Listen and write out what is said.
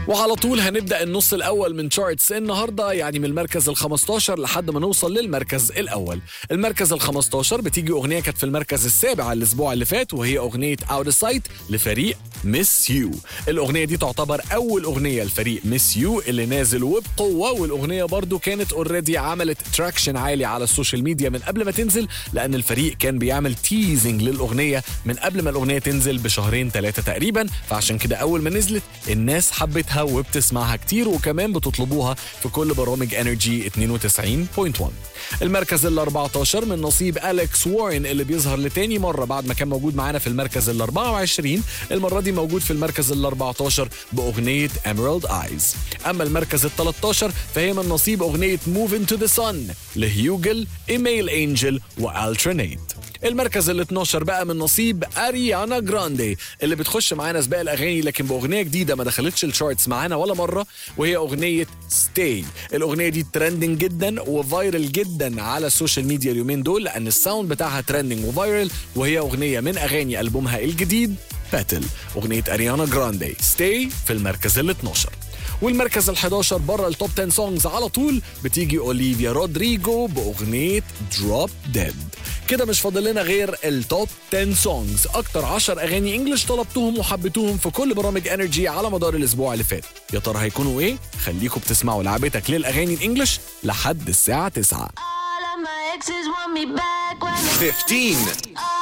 وعلى طول هنبدا النص الاول من شارتس النهارده يعني من المركز ال 15 لحد ما نوصل للمركز الاول المركز ال 15 بتيجي اغنيه كانت في المركز السابع الاسبوع اللي فات وهي اغنيه اوت سايت لفريق ميس يو الاغنيه دي تعتبر اول اغنيه لفريق ميس يو اللي نازل وبقوه والاغنيه برضو كانت اوريدي عملت تراكشن عالي على السوشيال ميديا من قبل ما تنزل لان الفريق كان بيعمل تيزنج للاغنيه من قبل ما الاغنيه تنزل بشهرين ثلاثه تقريبا فعشان كده اول ما نزلت الناس حبتها وبتسمعها كتير وكمان بتطلبوها في كل برامج انرجي 92.1 المركز ال 14 من نصيب اليكس وارن اللي بيظهر لتاني مره بعد ما كان موجود معانا في المركز ال 24 المره دي موجود في المركز ال 14 باغنيه Emerald Eyes اما المركز ال 13 فهي من نصيب اغنيه Move into the Sun لهيوجل ايميل انجل والترنيت المركز ال 12 بقى من نصيب اريانا جراندي اللي بتخش معانا سباق الاغاني لكن باغنيه جديده ما دخلتش الشارتس معانا ولا مره وهي اغنيه ستاي الاغنيه دي ترندنج جدا وفايرل جدا على السوشيال ميديا اليومين دول لان الساوند بتاعها ترندنج وفايرل وهي اغنيه من اغاني البومها الجديد باتل اغنيه اريانا جراندي ستاي في المركز ال 12 والمركز ال 11 بره التوب 10 سونجز على طول بتيجي اوليفيا رودريجو باغنيه دروب ديد كده مش فاضل لنا غير التوب 10 سونجز اكتر 10 اغاني انجلش طلبتوهم وحبيتوهم في كل برامج انرجي على مدار الاسبوع اللي فات يا ترى هيكونوا ايه خليكم بتسمعوا لعبتك للاغاني الانجليش لحد الساعه 9 All of my exes want me back when 15.